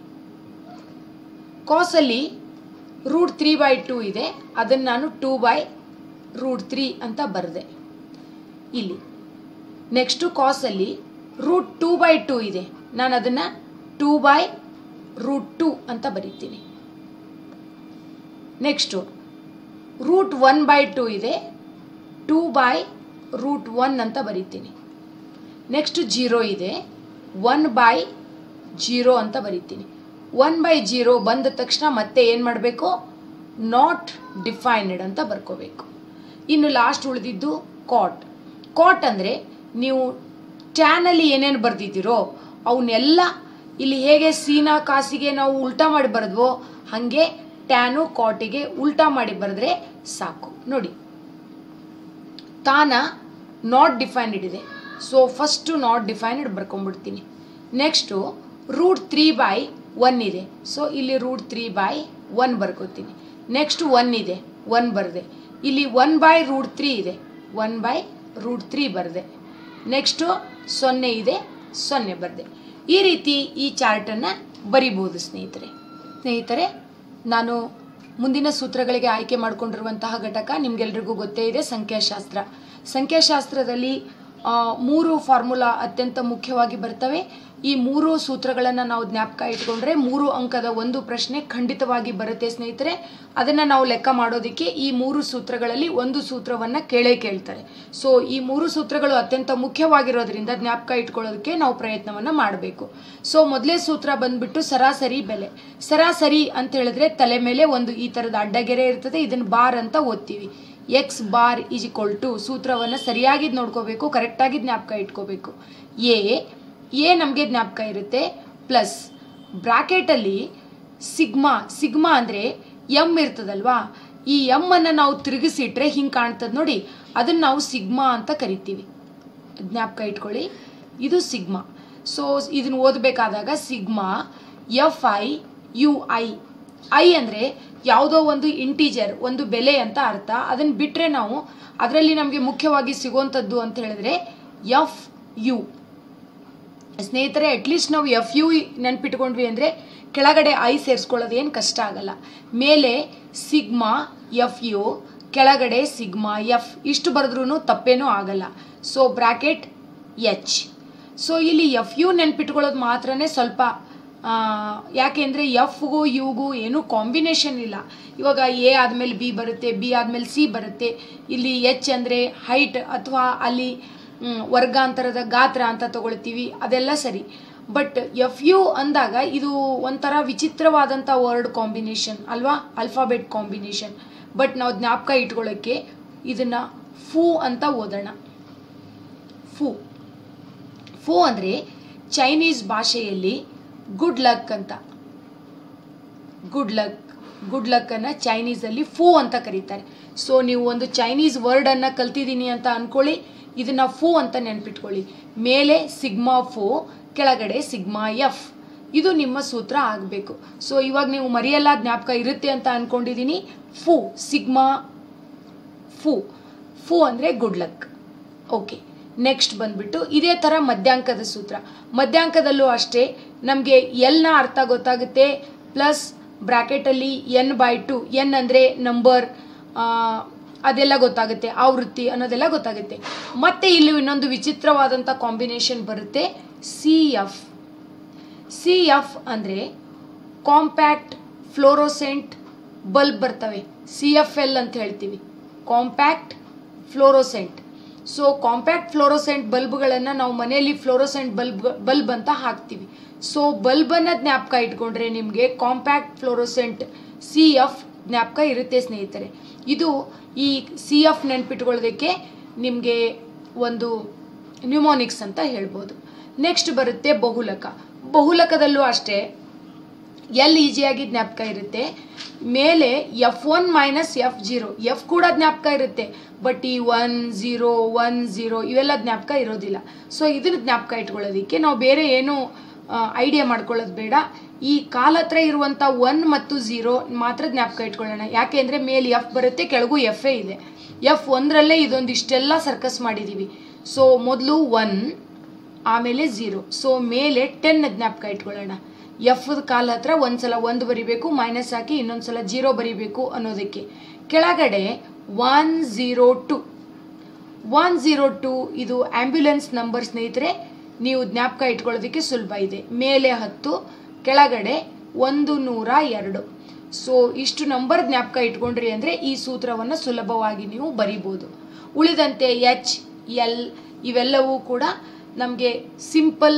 ಕಾಸಲ್ಲಿ ರೂಟ್ ತ್ರೀ ಬೈ ಟೂ ಇದೆ ಅದನ್ನು ನಾನು ಟೂ ಬೈ ರೂಟ್ ತ್ರೀ ಅಂತ ಬರೆದೆ ಇಲ್ಲಿ ನೆಕ್ಸ್ಟು ಕಾಸಲ್ಲಿ ರೂಟ್ ಟೂ ಬೈ ಟೂ ಇದೆ ನಾನು ಅದನ್ನು ಟೂ ಬೈ ರೂಟ್ ಟೂ ಅಂತ ಬರಿತೀನಿ next root one by two ಇದೆ ಟೂ ಬೈ ರೂಟ್ ಒನ್ ಅಂತ ಬರಿತೀನಿ ನೆಕ್ಸ್ಟ್ ಜೀರೋ ಇದೆ ಒನ್ ಬೈ ಜೀರೋ ಅಂತ ಬರಿತೀನಿ ಒನ್ ಬೈ ಜೀರೋ ಬಂದ ತಕ್ಷಣ ಮತ್ತೆ ಏನು ಮಾಡಬೇಕು ನಾಟ್ ಡಿಫೈನ್ಡ್ ಅಂತ ಬರ್ಕೋಬೇಕು ಇನ್ನು ಲಾಸ್ಟ್ ಉಳಿದಿದ್ದು ಕಾಟ್ ಕಾಟ್ ಅಂದರೆ ನೀವು ಟ್ಯಾನಲ್ಲಿ ಏನೇನು ಬರೆದಿದ್ದೀರೋ ಅವನ್ನೆಲ್ಲ ಇಲ್ಲಿ ಹೇಗೆ ಸೀನಾ ಕಾಸಿಗೆ ನಾವು ಉಲ್ಟಾ ಮಾಡಿ ಬರೆದ್ವೋ ಹಾಗೆ ಟ್ಯಾನು ಕಾಟಿಗೆ ಉಲ್ಟಾ ಮಾಡಿ ಬರೆದ್ರೆ ಸಾಕು ನೋಡಿ ತಾನ ನಾಟ್ ಡಿಫೈನ್ಡ್ ಇದೆ ಸೊ ಫಸ್ಟು ನಾಟ್ ಡಿಫೈನ್ಡ್ ಬರ್ಕೊಂಡ್ಬಿಡ್ತೀನಿ next root three by one ಇದೆ ಸೊ ಇಲ್ಲಿ ರೂಟ್ ತ್ರೀ ಬೈ ಒನ್ ಬರ್ಕೋತೀನಿ ನೆಕ್ಸ್ಟ್ ಒನ್ ಇದೆ ಒನ್ ಬರದೆ ಇಲ್ಲಿ ಒನ್ ಬೈ ರೂಟ್ ತ್ರೀ ಇದೆ ಒನ್ ಬೈ ರೂಟ್ ತ್ರೀ ಬರದೆ ನೆಕ್ಸ್ಟು ಸೊನ್ನೆ ಇದೆ ಸೊನ್ನೆ ಬರದೆ ಈ ರೀತಿ ಈ ಚಾರ್ಟನ್ನು ಬರಿಬೋದು ಸ್ನೇಹಿತರೆ ಸ್ನೇಹಿತರೆ ನಾನು ಮುಂದಿನ ಸೂತ್ರಗಳಿಗೆ ಆಯ್ಕೆ ಮಾಡಿಕೊಂಡಿರುವಂತಹ ಘಟಕ ನಿಮಗೆಲ್ರಿಗೂ ಗೊತ್ತೇ ಇದೆ ಸಂಖ್ಯಾಶಾಸ್ತ್ರ ಸಂಖ್ಯಾಶಾಸ್ತ್ರದಲ್ಲಿ ಆ, ಮೂರು ಫಾರ್ಮುಲಾ ಅತ್ಯಂತ ಮುಖ್ಯವಾಗಿ ಬರ್ತವೆ ಈ ಮೂರು ಸೂತ್ರಗಳನ್ನು ನಾವು ಜ್ಞಾಪಕ ಇಟ್ಕೊಂಡ್ರೆ ಮೂರು ಅಂಕದ ಒಂದು ಪ್ರಶ್ನೆ ಖಂಡಿತವಾಗಿ ಬರುತ್ತೆ ಸ್ನೇಹಿತರೆ ಅದನ್ನು ನಾವು ಲೆಕ್ಕ ಮಾಡೋದಕ್ಕೆ ಈ ಮೂರು ಸೂತ್ರಗಳಲ್ಲಿ ಒಂದು ಸೂತ್ರವನ್ನು ಕೇಳೇ ಕೇಳ್ತಾರೆ ಸೊ ಈ ಮೂರು ಸೂತ್ರಗಳು ಅತ್ಯಂತ ಮುಖ್ಯವಾಗಿರೋದ್ರಿಂದ ಜ್ಞಾಪಕ ಇಟ್ಕೊಳ್ಳೋದಕ್ಕೆ ನಾವು ಪ್ರಯತ್ನವನ್ನು ಮಾಡಬೇಕು ಸೊ ಮೊದಲೇ ಸೂತ್ರ ಬಂದ್ಬಿಟ್ಟು ಸರಾಸರಿ ಬೆಲೆ ಸರಾಸರಿ ಅಂತ ಹೇಳಿದ್ರೆ ತಲೆ ಮೇಲೆ ಒಂದು ಈ ಥರದ ಅಡ್ಡಗೆರೆ ಇರ್ತದೆ ಇದನ್ನು ಬಾರ್ ಅಂತ ಓದ್ತೀವಿ x bar is equal to ಸೂತ್ರವನ್ನು ಸರಿಯಾಗಿ ನೋಡ್ಕೋಬೇಕು ಕರೆಕ್ಟಾಗಿ ಜ್ಞಾಪಕ ಇಟ್ಕೋಬೇಕು ಎ ಎ ನಮಗೆ ಜ್ಞಾಪಕ ಇರುತ್ತೆ ಪ್ಲಸ್ ಬ್ರಾಕೆಟಲ್ಲಿ ಸಿಗ್ಮಾ ಸಿಗ್ಮಾ ಅಂದರೆ ಎಮ್ ಇರ್ತದಲ್ವಾ ಈ ಎಮ್ ಅನ್ನು ನಾವು ತಿರುಗಿಸಿಟ್ರೆ ಹಿಂಗೆ ಕಾಣ್ತದೆ ನೋಡಿ ಅದನ್ನು ನಾವು ಸಿಗ್ಮಾ ಅಂತ ಕರಿತೀವಿ ಜ್ಞಾಪಕ ಇಟ್ಕೊಳ್ಳಿ ಇದು ಸಿಗ್ಮಾ ಸೊ ಇದನ್ನು ಓದಬೇಕಾದಾಗ sigma f i u i i ಅಂದರೆ ಯಾವುದೋ ಒಂದು ಇಂಟೀಜರ್ ಒಂದು ಬೆಲೆ ಅಂತ ಅರ್ಥ ಅದನ್ನು ಬಿಟ್ಟರೆ ನಾವು ಅದರಲ್ಲಿ ನಮಗೆ ಮುಖ್ಯವಾಗಿ ಸಿಗುವಂಥದ್ದು ಅಂತ ಹೇಳಿದ್ರೆ ಎಫ್ ಯು ಸ್ನೇಹಿತರೆ ಅಟ್ಲೀಸ್ಟ್ ನಾವು ಎಫ್ ಯು ನೆನ್ಪಿಟ್ಕೊಂಡ್ವಿ ಅಂದರೆ ಕೆಳಗಡೆ ಐ ಸೇರಿಸ್ಕೊಳ್ಳೋದು ಏನು ಕಷ್ಟ ಆಗಲ್ಲ ಮೇಲೆ ಸಿಗ್ಮಾ ಎಫ್ ಯು ಕೆಳಗಡೆ ಸಿಗ್ಮಾ ಎಫ್ ಇಷ್ಟು ಬರೆದ್ರೂ ತಪ್ಪೇನೂ ಆಗಲ್ಲ ಸೊ ಬ್ರ್ಯಾಕೆಟ್ ಎಚ್ ಸೊ ಇಲ್ಲಿ ಎಫ್ ಯು ನೆನ್ಪಿಟ್ಕೊಳ್ಳೋದು ಮಾತ್ರನೇ ಸ್ವಲ್ಪ ಆ, ಯಾಕೆಂದರೆ ಎಫ್ಗೂ ಯುಗೂ ಏನೂ ಕಾಂಬಿನೇಷನ್ ಇಲ್ಲ ಇವಾಗ ಎ ಆದಮೇಲೆ ಬಿ ಬರುತ್ತೆ ಬಿ ಆದಮೇಲೆ ಸಿ ಬರುತ್ತೆ ಇಲ್ಲಿ ಎಚ್ ಅಂದರೆ ಹೈಟ್ ಅಥವಾ ಅಲ್ಲಿ ಮ್, ವರ್ಗಾಂತರದ ಗಾತ್ರ ಅಂತ ತಗೊಳ್ತೀವಿ ಅದೆಲ್ಲ ಸರಿ ಬಟ್ ಎಫ್ ಯು ಅಂದಾಗ ಇದು ಒಂಥರ ವಿಚಿತ್ರವಾದಂಥ ವರ್ಡ್ ಕಾಂಬಿನೇಷನ್ ಅಲ್ವಾ ಅಲ್ಫಾಬೆಟ್ ಕಾಂಬಿನೇಷನ್ ಬಟ್ ನಾವು ಜ್ಞಾಪಕ ಇಟ್ಕೊಳ್ಳೋಕ್ಕೆ ಇದನ್ನು ಫೂ ಅಂತ ಓದೋಣ ಫೂ ಫೋ ಅಂದರೆ ಚೈನೀಸ್ ಭಾಷೆಯಲ್ಲಿ ಗುಡ್ ಲಕ್ ಅಂತ ಗುಡ್ ಲಕ್ ಗುಡ್ ಲಕ್ಕನ್ನು ಚೈನೀಸಲ್ಲಿ ಫೂ ಅಂತ ಕರೀತಾರೆ ಸೊ ನೀವು ಒಂದು ಚೈನೀಸ್ ವರ್ಡನ್ನು ಕಲ್ತಿದ್ದೀನಿ ಅಂತ ಅಂದ್ಕೊಳ್ಳಿ ಇದನ್ನು ಫೂ ಅಂತ ನೆನ್ಪಿಟ್ಕೊಳ್ಳಿ ಮೇಲೆ ಸಿಗ್ಮಾ ಫೋ ಕೆಳಗಡೆ ಸಿಗ್ಮಾ ಎಫ್ ಇದು ನಿಮ್ಮ ಸೂತ್ರ ಆಗಬೇಕು ಸೊ ಇವಾಗ ನೀವು ಮರೆಯಲ್ಲ ಜ್ಞಾಪಕ ಇರುತ್ತೆ ಅಂತ ಅಂದ್ಕೊಂಡಿದ್ದೀನಿ ಫೂ ಸಿಗ್ಮಾ ಫೂ ಫೂ ಅಂದರೆ ಗುಡ್ ಲಕ್ ಓಕೆ ನೆಕ್ಸ್ಟ್ ಬಂದ್ಬಿಟ್ಟು ಇದೇ ಥರ ಮಧ್ಯಾಂಕದ ಸೂತ್ರ ಮಧ್ಯಾಂಕದಲ್ಲೂ ಅಷ್ಟೇ ನಮಗೆ ಎಲ್ನ ಅರ್ಥ ಗೊತ್ತಾಗುತ್ತೆ ಪ್ಲಸ್ ಬ್ರ್ಯಾಕೆಟಲ್ಲಿ ಎನ್ ಬೈ ಟು ಎನ್ ಅಂದರೆ ನಂಬರ್ ಅದೆಲ್ಲ ಗೊತ್ತಾಗುತ್ತೆ ಆವೃತ್ತಿ ಅನ್ನೋದೆಲ್ಲ ಗೊತ್ತಾಗುತ್ತೆ ಮತ್ತೆ ಇಲ್ಲಿ ಇನ್ನೊಂದು ವಿಚಿತ್ರವಾದಂಥ ಕಾಂಬಿನೇಷನ್ ಬರುತ್ತೆ ಸಿ ಎಫ್ ಸಿ ಎಫ್ ಅಂದರೆ ಕಾಂಪ್ಯಾಕ್ಟ್ ಫ್ಲೋರೋಸೆಂಟ್ ಬಲ್ಬ್ ಬರ್ತವೆ ಸಿ ಎಫ್ ಎಲ್ ಅಂತ ಹೇಳ್ತೀವಿ compact fluorescent so compact fluorescent ಬಲ್ಬ್ಗಳನ್ನು ನಾವು ಮನೆಯಲ್ಲಿ ಫ್ಲೋರೋಸೆಂಟ್ ಬಲ್ಬ್ ಬಲ್ಬ್ ಅಂತ ಹಾಕ್ತೀವಿ ಸೊ ಬಲ್ಬನ್ನು ಜ್ಞಾಪಕ ಇಟ್ಕೊಂಡ್ರೆ ನಿಮಗೆ ಕಾಂಪ್ಯಾಕ್ಟ್ ಫ್ಲೋರೋಸೆಂಟ್ ಸಿ ಎಫ್ ಜ್ಞಾಪಕ ಇರುತ್ತೆ ಸ್ನೇಹಿತರೆ ಇದು ಈ ಸಿ ಎಫ್ ನೆನ್ಪಿಟ್ಕೊಳ್ಳೋದಕ್ಕೆ ನಿಮಗೆ ಒಂದು ನ್ಯೂಮೋನಿಕ್ಸ್ ಅಂತ ಹೇಳ್ಬೋದು ನೆಕ್ಸ್ಟ್ ಬರುತ್ತೆ ಬಹುಲಕ ಬಹುಲಕದಲ್ಲೂ ಅಷ್ಟೇ ಎಲ್ ಈಸಿಯಾಗಿ ಜ್ಞಾಪಕ ಇರುತ್ತೆ ಮೇಲೆ f one minus f zero f ಕೂಡ ಜ್ಞಾಪಕ ಇರುತ್ತೆ ಬಟ್ ಈ ಒನ್ ಝೀರೋ ಒನ್ ಝೀರೋ ಇವೆಲ್ಲ ಜ್ಞಾಪಕ ಇರೋದಿಲ್ಲ ಸೊ ಇದನ್ನ ಜ್ಞಾಪಕ ಇಟ್ಕೊಳ್ಳೋದಕ್ಕೆ ನಾವು ಬೇರೆ ಏನು ಐಡಿಯಾ ಮಾಡ್ಕೊಳ್ಳೋದು ಬೇಡ ಈ ಕಾಲ್ ಹತ್ರ ಇರುವಂಥ ಒನ್ ಮತ್ತು ಝೀರೋ ಮಾತ್ರ ಜ್ಞಾಪಕ ಇಟ್ಕೊಳ್ಳೋಣ ಯಾಕೆಂದರೆ ಮೇಲೆ ಎಫ್ ಬರುತ್ತೆ ಕೆಳಗೂ ಎಫ್ ಎ ಇದೆ ಎಫ್ ಒಂದರಲ್ಲೇ ಇದೊಂದು ಇಷ್ಟೆಲ್ಲ ಸರ್ಕಸ್ ಮಾಡಿದ್ದೀವಿ ಸೊ ಮೊದಲು ಒನ್ ಆಮೇಲೆ ಝೀರೋ ಸೊ ಮೇಲೆ ಟೆನ್ ಜ್ಞಾಪಕ ಇಟ್ಕೊಳ್ಳೋಣ ಎಫ್ ಕಾಲ್ ಹತ್ರ ಒಂದ್ಸಲ ಒಂದು ಬರಿಬೇಕು ಮೈನಸ್ ಹಾಕಿ ಇನ್ನೊಂದ್ಸಲ ಜೀರೋ ಬರಿಬೇಕು ಅನ್ನೋದಕ್ಕೆ ಕೆಳಗಡೆ one zero two one zero two ಇದು ಆ್ಯಂಬ್ಯುಲೆನ್ಸ್ ನಂಬರ್ ಸ್ನೇಹಿತರೆ ನೀವು ಜ್ಞಾಪಕ ಇಟ್ಕೊಳ್ಳೋದಕ್ಕೆ ಸುಲಭ ಇದೆ ಮೇಲೆ ಹತ್ತು ಕೆಳಗಡೆ ಒಂದು ನೂರ ಎರಡು ಸೊ ಇಷ್ಟು ನಂಬರ್ ಜ್ಞಾಪಕ ಇಟ್ಕೊಂಡ್ರಿ ಅಂದರೆ ಈ ಸೂತ್ರವನ್ನು ಸುಲಭವಾಗಿ ನೀವು ಬರಿಬೋದು ಉಳಿದಂತೆ ಎಚ್ ಎಲ್ ಇವೆಲ್ಲವೂ ಕೂಡ ನಮಗೆ ಸಿಂಪಲ್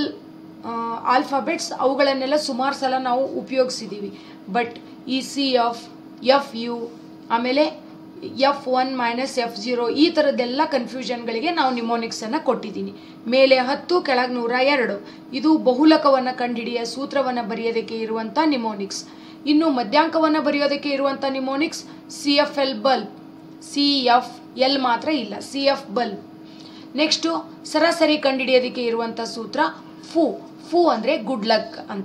ಆಲ್ಫಾಬೆಟ್ಸ್ ಅವುಗಳನ್ನೆಲ್ಲ ಸುಮಾರು ಸಲ ನಾವು ಉಪಯೋಗಿಸಿದ್ದೀವಿ ಬಟ್ ಈ ಸಿ ಎಫ್ ಎಫ್ ಯು ಆಮೇಲೆ f one minus f zero ಈ ಥರದ್ದೆಲ್ಲ ಕನ್ಫ್ಯೂಷನ್ಗಳಿಗೆ ನಾವು ನಿಮೋನಿಕ್ಸನ್ನು ಕೊಟ್ಟಿದ್ದೀನಿ ಮೇಲೆ ಹತ್ತು ಕೆಳಗೆ ನೂರ ಎರಡು ಇದು ಬಹುಲಕವನ್ನು ಕಂಡುಹಿಡಿಯ ಸೂತ್ರವನ್ನು ಬರೆಯೋದಕ್ಕೆ ಇರುವಂಥ ನಿಮೋನಿಕ್ಸ್ ಇನ್ನು ಮಧ್ಯಾಂಕವನ್ನು ಬರೆಯೋದಕ್ಕೆ ಇರುವಂಥ mnemonics C F L bulb C F L ಮಾತ್ರ ಇಲ್ಲ ಸಿ ಎಫ್ ಬಲ್ಬ್ ನೆಕ್ಸ್ಟು ಸರಾಸರಿ ಕಂಡುಹಿಡಿಯೋದಕ್ಕೆ ಇರುವಂಥ ಸೂತ್ರ ಫು ಫು ಅಂದರೆ ಗುಡ್ ಲಕ್ ಅಂತ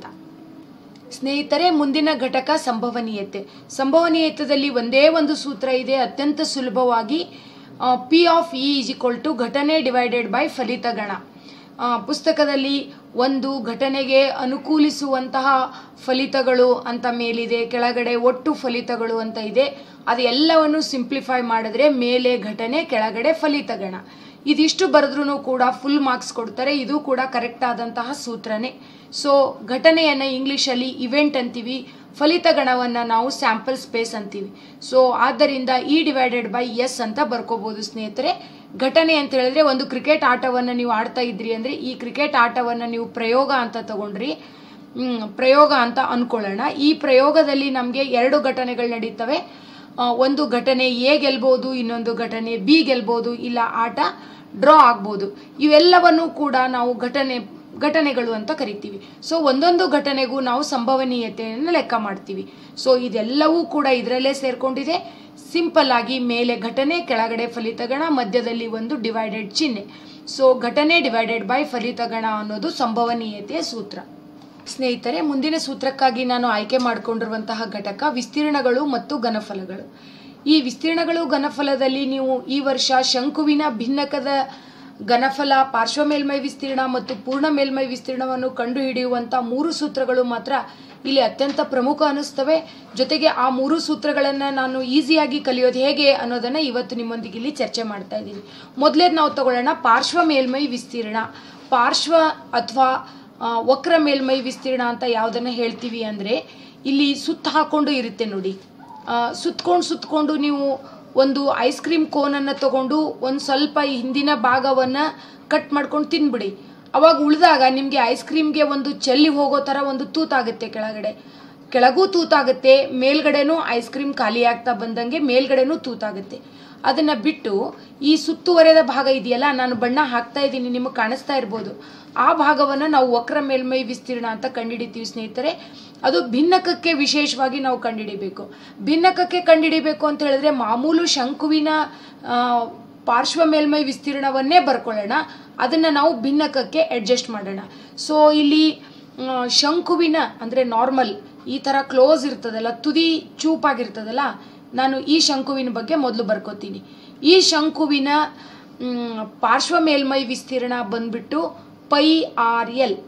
ಸ್ನೇಹಿತರೆ ಮುಂದಿನ ಘಟಕ ಸಂಭವನೀಯತೆ ಸಂಭವನೀಯತೆಯಲ್ಲಿ ಒಂದೇ ಒಂದು ಸೂತ್ರ ಇದೆ ಅತ್ಯಂತ ಸುಲಭವಾಗಿ P of E is equal to ಘಟನೆ ಡಿವೈಡೆಡ್ ಬೈ ಫಲಿತಗಣ ಆ, ಪುಸ್ತಕದಲ್ಲಿ ಒಂದು ಘಟನೆಗೆ ಅನುಕೂಲಿಸುವಂತಹ ಫಲಿತಗಳು ಅಂತ ಮೇಲಿದೆ ಕೆಳಗಡೆ ಒಟ್ಟು ಫಲಿತಗಳು ಅಂತ ಇದೆ ಅದು ಎಲ್ಲವನ್ನು ಸಿಂಪ್ಲಿಫೈ ಮಾಡಿದ್ರೆ ಮೇಲೆ ಘಟನೆ ಕೆಳಗಡೆ ಫಲಿತಗಣ ಇದಿಷ್ಟು ಬರೆದ್ರೂ ಕೂಡ ಫುಲ್ ಮಾರ್ಕ್ಸ್ ಕೊಡ್ತಾರೆ ಇದು ಕೂಡ ಕರೆಕ್ಟ್ ಆದಂತಹ ಸೂತ್ರನೇ ಸೊ ಘಟನೆಯನ್ನು ಇಂಗ್ಲೀಷಲ್ಲಿ ಇವೆಂಟ್ ಅಂತೀವಿ ಫಲಿತಗಣವನ್ನು ನಾವು ಸ್ಯಾಂಪಲ್ ಸ್ಪೇಸ್ ಅಂತೀವಿ ಸೊ ಆದ್ದರಿಂದ ಇ ಡಿವೈಡೆಡ್ ಬೈ ಎಸ್ ಅಂತ ಬರ್ಕೋಬೋದು ಸ್ನೇಹಿತರೆ ಘಟನೆ ಅಂತ ಹೇಳಿದ್ರೆ ಒಂದು ಕ್ರಿಕೆಟ್ ಆಟವನ್ನು ನೀವು ಆಡ್ತಾ ಇದ್ರಿ ಅಂದರೆ ಈ ಕ್ರಿಕೆಟ್ ಆಟವನ್ನು ನೀವು ಪ್ರಯೋಗ ಅಂತ ತಗೊಂಡ್ರಿ ಮ್, ಪ್ರಯೋಗ ಅಂತ ಅಂದ್ಕೊಳ್ಳೋಣ ಈ ಪ್ರಯೋಗದಲ್ಲಿ ನಮಗೆ ಎರಡು ಘಟನೆಗಳು ನಡೀತವೆ ಆ, ಒಂದು ಘಟನೆ ಎ ಗೆಲ್ಬೋದು ಇನ್ನೊಂದು ಘಟನೆ ಬಿ ಗೆಲ್ಬೋದು ಇಲ್ಲ ಆಟ ಡ್ರಾ ಆಗ್ಬೋದು ಇವೆಲ್ಲವನ್ನು ಕೂಡ ನಾವು ಘಟನೆ ಘಟನೆಗಳು ಅಂತ ಕರಿತೀವಿ ಸೊ ಒಂದೊಂದು ಘಟನೆಗೂ ನಾವು ಸಂಭವನೀಯತೆಯನ್ನು ಲೆಕ್ಕ ಮಾಡ್ತೀವಿ ಸೊ ಇದೆಲ್ಲವೂ ಕೂಡ ಇದರಲ್ಲೇ ಸೇರ್ಕೊಂಡಿದೆ ಸಿಂಪಲ್ ಆಗಿ ಮೇಲೆ ಘಟನೆ ಕೆಳಗಡೆ ಫಲಿತಗಣ ಮಧ್ಯದಲ್ಲಿ ಒಂದು ಡಿವೈಡೆಡ್ ಚಿಹ್ನೆ ಸೊ ಘಟನೆ ಡಿವೈಡೆಡ್ ಬೈ ಫಲಿತಗಣ ಅನ್ನೋದು ಸಂಭವನೀಯತೆಯ ಸೂತ್ರ ಸ್ನೇಹಿತರೆ ಮುಂದಿನ ಸೂತ್ರಕ್ಕಾಗಿ ನಾನು ಆಯ್ಕೆ ಮಾಡಿಕೊಂಡಿರುವಂತಹ ಘಟಕ ವಿಸ್ತೀರ್ಣಗಳು ಮತ್ತು ಘನಫಲಗಳು ಈ ವಿಸ್ತೀರ್ಣಗಳು ಘನಫಲದಲ್ಲಿ ನೀವು ಈ ವರ್ಷ ಶಂಕುವಿನ ಭಿನ್ನಕದ ಘನಫಲ ಪಾರ್ಶ್ವ ಮೇಲ್ಮೈ ವಿಸ್ತೀರ್ಣ ಮತ್ತು ಪೂರ್ಣ ಮೇಲ್ಮೈ ವಿಸ್ತೀರ್ಣವನ್ನು ಕಂಡುಹಿಡಿಯುವಂಥ ಮೂರು ಸೂತ್ರಗಳು ಮಾತ್ರ ಇಲ್ಲಿ ಅತ್ಯಂತ ಪ್ರಮುಖ ಅನ್ನಿಸ್ತವೆ ಜೊತೆಗೆ ಆ ಮೂರು ಸೂತ್ರಗಳನ್ನು ನಾನು ಈಸಿಯಾಗಿ ಕಲಿಯೋದು ಹೇಗೆ ಅನ್ನೋದನ್ನು ಇವತ್ತು ನಿಮ್ಮೊಂದಿಗೆ ಇಲ್ಲಿ ಚರ್ಚೆ ಮಾಡ್ತಾ ಇದ್ದೀನಿ ಮೊದಲೇ ನಾವು ತಗೊಳ್ಳೋಣ ಪಾರ್ಶ್ವ ಮೇಲ್ಮೈ ವಿಸ್ತೀರ್ಣ ಪಾರ್ಶ್ವ ಅಥವಾ ಆ, ವಕ್ರ ಮೇಲ್ಮೈ ವಿಸ್ತೀರ್ಣ ಅಂತ ಯಾವುದನ್ನು ಹೇಳ್ತೀವಿ ಅಂದರೆ ಇಲ್ಲಿ ಸುತ್ತ ಹಾಕೊಂಡು ಇರುತ್ತೆ ನೋಡಿ ಸುತ್ಕೊಂಡು ಸುತ್ಕೊಂಡು ನೀವು ಒಂದು ಐಸ್ ಕ್ರೀಮ್ ಕೋನನ್ನು ತಗೊಂಡು ಒಂದು ಸ್ವಲ್ಪ ಈ ಹಿಂದಿನ ಭಾಗವನ್ನು ಕಟ್ ಮಾಡ್ಕೊಂಡು ತಿನ್ಬಿಡಿ ಅವಾಗ ಉಳಿದಾಗ ನಿಮಗೆ ಐಸ್ ಕ್ರೀಮ್ಗೆ ಒಂದು ಚೆಲ್ಲಿ ಹೋಗೋ ಥರ ಒಂದು ತೂತಾಗುತ್ತೆ ಕೆಳಗಡೆ ಕೆಳಗೂ ತೂತಾಗುತ್ತೆ ಮೇಲ್ಗಡೆನೂ ಐಸ್ ಕ್ರೀಮ್ ಖಾಲಿ ಆಗ್ತಾ ಬಂದಂಗೆ ಮೇಲ್ಗಡೆನೂ ತೂತಾಗುತ್ತೆ ಅದನ್ನು ಬಿಟ್ಟು ಈ ಸುತ್ತುವರೆದ ಭಾಗ ಇದೆಯಲ್ಲ ನಾನು ಬಣ್ಣ ಹಾಕ್ತಾ ಇದ್ದೀನಿ ನಿಮಗೆ ಕಾಣಿಸ್ತಾ ಇರ್ಬೋದು ಆ ಭಾಗವನ್ನು ನಾವು ವಕ್ರ ಮೇಲ್ಮೈ ವಿಸ್ತೀರ್ಣ ಅಂತ ಕಂಡುಹಿಡಿತೀವಿ ಸ್ನೇಹಿತರೆ ಅದು ಭಿನ್ನಕಕ್ಕೆ ವಿಶೇಷವಾಗಿ ನಾವು ಕಂಡುಹಿಡಿಬೇಕು ಭಿನ್ನಕಕ್ಕೆ ಕಂಡುಹಿಡಿಬೇಕು ಅಂತ ಹೇಳಿದ್ರೆ ಮಾಮೂಲು ಶಂಕುವಿನ ಆ, ಪಾರ್ಶ್ವ ಮೇಲ್ಮೈ ವಿಸ್ತೀರ್ಣವನ್ನೇ ಬರ್ಕೊಳ್ಳೋಣ ಅದನ್ನು ನಾವು ಭಿನ್ನಕಕ್ಕೆ ಅಡ್ಜಸ್ಟ್ ಮಾಡೋಣ ಸೊ ಇಲ್ಲಿ ಆ, ಶಂಕುವಿನ ಅಂದರೆ ನಾರ್ಮಲ್ ಈ ಥರ ಕ್ಲೋಸ್ ಇರ್ತದಲ್ಲ ತುದಿ ಚೂಪಾಗಿರ್ತದಲ್ಲ ನಾನು ಈ ಶಂಕುವಿನ ಬಗ್ಗೆ ಮೊದಲು ಬರ್ಕೋತೀನಿ ಈ ಶಂಕುವಿನ ಮ್, ಪಾರ್ಶ್ವ ಮೇಲ್ಮೈ ವಿಸ್ತೀರ್ಣ ಬಂದ್ಬಿಟ್ಟು ಪೈ ಆರ್ ಎಲ್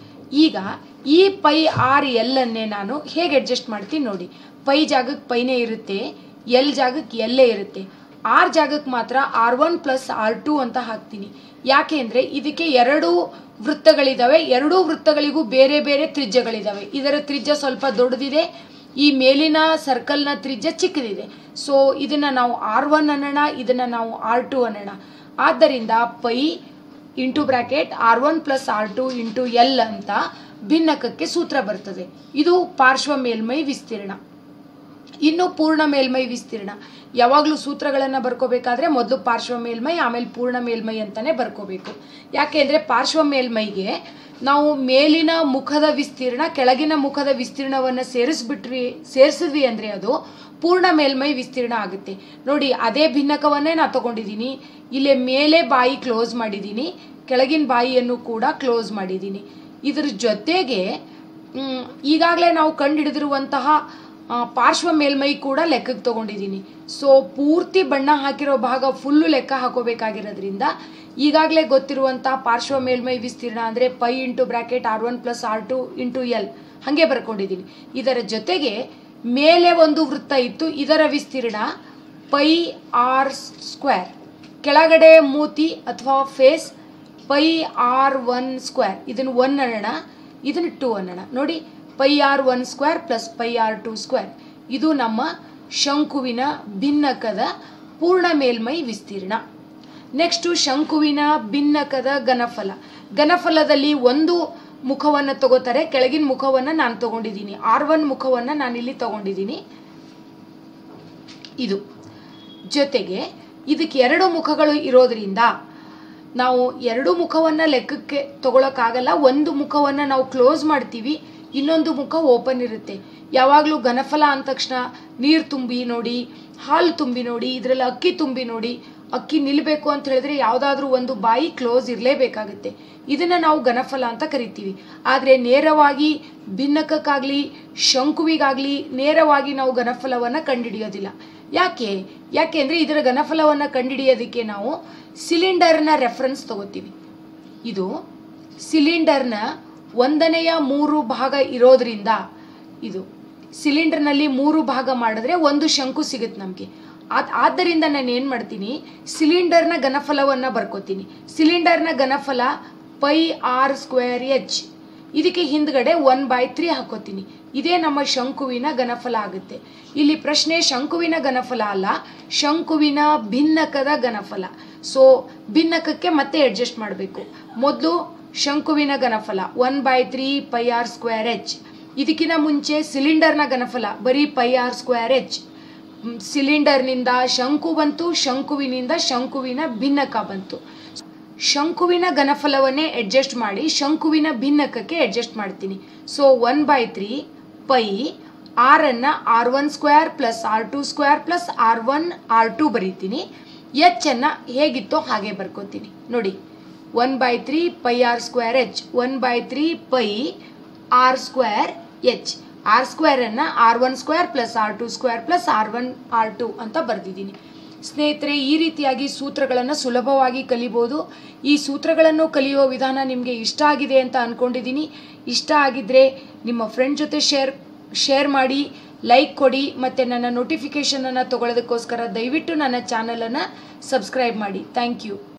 ಈಗ ಈ ಪೈ ಆರ್ ಎಲ್ ಅನ್ನೇ ನಾನು ಹೇಗೆ ಅಡ್ಜಸ್ಟ್ ಮಾಡ್ತೀನಿ ನೋಡಿ ಪೈ ಜಾಗಕ್ಕೆ ಪೈನೇ ಇರುತ್ತೆ ಎಲ್ ಜಾಗಕ್ಕೆ ಎಲ್ಲೇ ಇರುತ್ತೆ ಆರ್ ಜಾಗಕ್ಕೆ ಮಾತ್ರ r one plus R two ಅಂತ ಹಾಕ್ತೀನಿ ಯಾಕೆ ಅಂದರೆ ಇದಕ್ಕೆ ಎರಡು ವೃತ್ತಗಳಿದ್ದಾವೆ ಎರಡೂ ವೃತ್ತಗಳಿಗೂ ಬೇರೆ ಬೇರೆ ತ್ರಿಜ್ಯಗಳಿದ್ದಾವೆ ಇದರ ತ್ರಿಜ್ಯ ಸ್ವಲ್ಪ ದೊಡ್ಡದಿದೆ ಈ ಮೇಲಿನ ಸರ್ಕಲ್ನ ತ್ರಿಜ್ಯ ಚಿಕ್ಕದಿದೆ ಸೊ ಇದನ್ನು ನಾವು ಆರ್ ಒನ್ ಅನ್ನೋಣ ಇದನ್ನು ನಾವು ಆರ್ ಟು ಅನ್ನೋಣ ಆದ್ದರಿಂದ pi into bracket r one plus R two into l ಅಂತ ಭಿನ್ನಕಕ್ಕೆ ಸೂತ್ರ ಬರ್ತದೆ ಇದು ಪಾರ್ಶ್ವ ಮೇಲ್ಮೈ ವಿಸ್ತೀರ್ಣ ಇನ್ನು ಪೂರ್ಣ ಮೇಲ್ಮೈ ವಿಸ್ತೀರ್ಣ ಯಾವಾಗಲೂ ಸೂತ್ರಗಳನ್ನು ಬರ್ಕೋಬೇಕಾದ್ರೆ ಮೊದಲು ಪಾರ್ಶ್ವ ಮೇಲ್ಮೈ ಆಮೇಲೆ ಪೂರ್ಣ ಮೇಲ್ಮೈ ಅಂತಲೇ ಬರ್ಕೋಬೇಕು ಯಾಕೆಂದರೆ ಪಾರ್ಶ್ವ ಮೇಲ್ಮೈಗೆ ನಾವು ಮೇಲಿನ ಮುಖದ ವಿಸ್ತೀರ್ಣ ಕೆಳಗಿನ ಮುಖದ ವಿಸ್ತೀರ್ಣವನ್ನು ಸೇರಿಸ್ಬಿಟ್ವಿ ಸೇರಿಸಿದ್ವಿ ಅಂದರೆ ಅದು ಪೂರ್ಣ ಮೇಲ್ಮೈ ವಿಸ್ತೀರ್ಣ ಆಗುತ್ತೆ ನೋಡಿ ಅದೇ ಭಿನ್ನಕವನ್ನೇ ನಾನು ತಗೊಂಡಿದ್ದೀನಿ ಇಲ್ಲಿ ಮೇಲೆ ಬಾಯಿ ಕ್ಲೋಸ್ ಮಾಡಿದ್ದೀನಿ ಕೆಳಗಿನ ಬಾಯಿಯನ್ನು ಕೂಡ ಕ್ಲೋಸ್ ಮಾಡಿದ್ದೀನಿ ಇದ್ರ ಜೊತೆಗೆ ಈಗಾಗಲೇ ನಾವು ಕಂಡುಹಿಡಿದಿರುವಂತಹ ಆ, ಪಾರ್ಶ್ವ ಮೇಲ್ಮೈ ಕೂಡ ಲೆಕ್ಕಕ್ಕೆ ತಗೊಂಡಿದ್ದೀನಿ ಸೊ ಪೂರ್ತಿ ಬಣ್ಣ ಹಾಕಿರೋ ಭಾಗ ಫುಲ್ಲು ಲೆಕ್ಕ ಹಾಕೋಬೇಕಾಗಿರೋದ್ರಿಂದ ಈಗಾಗಲೇ ಗೊತ್ತಿರುವಂಥ ಪಾರ್ಶ್ವ ಮೇಲ್ಮೈ ವಿಸ್ತೀರ್ಣ ಅಂದರೆ pi into bracket r one plus R two into l ಹಾಗೆ ಬರ್ಕೊಂಡಿದ್ದೀನಿ ಇದರ ಜೊತೆಗೆ ಮೇಲೆ ಒಂದು ವೃತ್ತ ಇತ್ತು ಇದರ ವಿಸ್ತೀರ್ಣ ಪೈ ಆರ್ ಸ್ಕ್ವೇರ್ ಕೆಳಗಡೆ ಮೂತಿ ಅಥವಾ face pi r one square ಇದನ್ನು ಒನ್ ಅನ್ನೋಣ ಇದನ್ನು ಟೂ ಅನ್ನೋಣ ನೋಡಿ pi r one square plus pi r two square ಇದು ನಮ್ಮ ಶಂಕುವಿನ ಭಿನ್ನಕದ ಪೂರ್ಣ ಮೇಲ್ಮೈ ವಿಸ್ತೀರ್ಣ ನೆಕ್ಸ್ಟು ಶಂಕುವಿನ ಭಿನ್ನಕದ ಘನಫಲ ಘನಫಲದಲ್ಲಿ ಒಂದು ಮುಖವನ್ನು ತಗೋತಾರೆ ಕೆಳಗಿನ ಮುಖವನ್ನು ನಾನು ತಗೊಂಡಿದ್ದೀನಿ ಆರ್ ಒನ್ ಮುಖವನ್ನು ನಾನಿಲ್ಲಿ ತಗೊಂಡಿದ್ದೀನಿ ಇದು ಜೊತೆಗೆ ಇದಕ್ಕೆ ಎರಡು ಮುಖಗಳು ಇರೋದ್ರಿಂದ ನಾವು ಎರಡು ಮುಖವನ್ನು ಲೆಕ್ಕಕ್ಕೆ ತಗೊಳಕ್ಕಾಗಲ್ಲ ಒಂದು ಮುಖವನ್ನು ನಾವು ಕ್ಲೋಸ್ ಮಾಡ್ತೀವಿ ಇನ್ನೊಂದು ಮುಖ ಓಪನ್ ಇರುತ್ತೆ ಯಾವಾಗಲೂ ಘನಫಲ ಅಂದ ತಕ್ಷಣ ನೀರು ತುಂಬಿ ನೋಡಿ ಹಾಲು ತುಂಬಿ ನೋಡಿ ಇದರಲ್ಲಿ ಅಕ್ಕಿ ತುಂಬಿ ನೋಡಿ ಅಕ್ಕಿ ನಿಲ್ಲಬೇಕು ಅಂತ ಹೇಳಿದ್ರೆ ಯಾವುದಾದ್ರೂ ಒಂದು ಬಾಯಿ ಕ್ಲೋಸ್ ಇರಲೇಬೇಕಾಗುತ್ತೆ ಇದನ್ನು ನಾವು ಘನಫಲ ಅಂತ ಕರಿತೀವಿ ಆದರೆ ನೇರವಾಗಿ ಭಿನ್ನಕಕ್ಕಾಗಲಿ ಶಂಕುವಿಗಾಗಲಿ ನೇರವಾಗಿ ನಾವು ಘನಫಲವನ್ನು ಕಂಡುಹಿಡಿಯೋದಿಲ್ಲ ಯಾಕೆ ಯಾಕೆಂದರೆ ಇದರ ಘನಫಲವನ್ನು ಕಂಡುಹಿಡಿಯೋದಕ್ಕೆ ನಾವು ಸಿಲಿಂಡರ್ನ ರೆಫರೆನ್ಸ್ ತಗೋತೀವಿ ಇದು ಸಿಲಿಂಡರ್ನ ಒಂದನೆಯ ಮೂರು ಭಾಗ ಇರೋದ್ರಿಂದ ಇದು ಸಿಲಿಂಡರ್ನಲ್ಲಿ ಮೂರು ಭಾಗ ಮಾಡಿದ್ರೆ ಒಂದು ಶಂಕು ಸಿಗುತ್ತೆ ನಮಗೆ ಆದ್ ಆದ್ದರಿಂದ ನಾನು ಏನು ಮಾಡ್ತೀನಿ ಸಿಲಿಂಡರ್ನ ಘನಫಲವನ್ನು ಬರ್ಕೋತೀನಿ ಸಿಲಿಂಡರ್ನ ಘನಫಲ ಪೈ ಆರ್ ಸ್ಕ್ವೇರ್ ಎಚ್ ಇದಕ್ಕೆ ಹಿಂದ್ಗಡೆ ಒನ್ ಬೈ ತ್ರೀ ಹಾಕೋತೀನಿ ಇದೇ ನಮ್ಮ ಶಂಕುವಿನ ಘನಫಲ ಆಗುತ್ತೆ ಇಲ್ಲಿ ಪ್ರಶ್ನೆ ಶಂಕುವಿನ ಘನಫಲ ಅಲ್ಲ ಶಂಕುವಿನ ಭಿನ್ನಕದ ಘನಫಲ ಸೊ ಭಿನ್ನಕಕ್ಕೆ ಮತ್ತೆ ಅಡ್ಜಸ್ಟ್ ಮಾಡಬೇಕು ಮೊದಲು ಶಂಕುವಿನ ಘನಫಲ one by three pi R square H ಇದಕ್ಕಿಂತ ಮುಂಚೆ ಸಿಲಿಂಡರ್ನ ಘನಫಲ ಬರೀ ಪೈ ಆರ್ ಸ್ಕ್ವೇರ್ ಎಚ್ ಮ್, ಸಿಲಿಂಡರ್ನಿಂದ ಶಂಕು ಬಂತು ಶಂಕುವಿನಿಂದ ಶಂಕುವಿನ ಭಿನ್ನಕ ಬಂತು ಶಂಕುವಿನ ಘನಫಲವನ್ನೇ ಅಡ್ಜಸ್ಟ್ ಮಾಡಿ ಶಂಕುವಿನ ಭಿನ್ನಕಕ್ಕೆ ಅಡ್ಜಸ್ಟ್ ಮಾಡ್ತೀನಿ so one by three pi ಆರನ್ನು R one square plus R two square plus R one R two ಬರೀತೀನಿ ಎಚ್ ಅನ್ನು ಹೇಗಿತ್ತೋ ಹಾಗೆ ಬರ್ಕೋತೀನಿ ನೋಡಿ one by three pi R square H one by three pi R square H R ಸ್ಕ್ವೇರನ್ನು R one square plus R two square plus R one R two ಅಂತ ಬರೆದಿದ್ದೀನಿ ಸ್ನೇಹಿತರೆ ಈ ರೀತಿಯಾಗಿ ಸೂತ್ರಗಳನ್ನು ಸುಲಭವಾಗಿ ಕಲಿಬೋದು ಈ ಸೂತ್ರಗಳನ್ನು ಕಲಿಯುವ ವಿಧಾನ ನಿಮಗೆ ಇಷ್ಟ ಆಗಿದೆ ಅಂತ ಅಂದ್ಕೊಂಡಿದ್ದೀನಿ ಇಷ್ಟ ಆಗಿದ್ದರೆ ನಿಮ್ಮ ಫ್ರೆಂಡ್ ಜೊತೆ ಶೇರ್ ಶೇರ್ ಮಾಡಿ ಲೈಕ್ ಕೊಡಿ ಮತ್ತು ನನ್ನ ನೋಟಿಫಿಕೇಷನನ್ನು ತೊಗೊಳ್ಳೋದಕ್ಕೋಸ್ಕರ ದಯವಿಟ್ಟು ನನ್ನ ಚಾನಲನ್ನು ಸಬ್ಸ್ಕ್ರೈಬ್ ಮಾಡಿ ಥ್ಯಾಂಕ್ ಯು